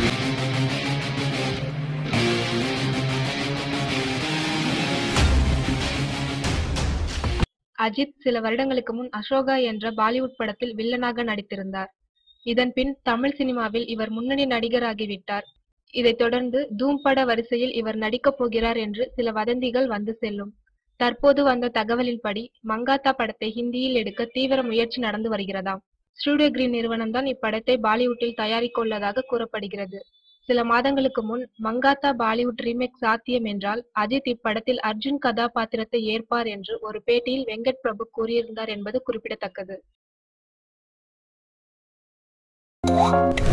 அஜித் சில வருடங்களுக்கு முன் அசோகா என்ற பாலிவுட் படத்தில் வில்லனாக நடித்திருந்தார் இதன் பின் தமிழ் சினிமாவில் இவர் முன்னணி நடிகராகிவிட்டார் இதைத் தொடர்ந்து தூம் பட வரிசையில் இவர் நடிக்கப் போகிறார் என்று சில வதந்திகள் வந்து செல்லும் தற்போது வந்த தகவலின்படி மங்காத்தா படத்தை ஹிந்தியில் எடுக்க தீவிர முயற்சி நடந்து வருகிறதாம் ஸ்டூடியோ கிரீன் நிறுவனம்தான் இப்படத்தை பாலிவுட்டில் தயாரிக்க உள்ளதாக கூறப்படுகிறது சில மாதங்களுக்கு முன் மங்காத்தா பாலிவுட் ரீமேக் சாத்தியம் என்றால் அஜித் இப்படத்தில் அர்ஜுன் கதாபாத்திரத்தை ஏற்பார் என்று ஒரு பேட்டியில் வெங்கட் பிரபு கூறியிருந்தார் என்பது குறிப்பிடத்தக்கது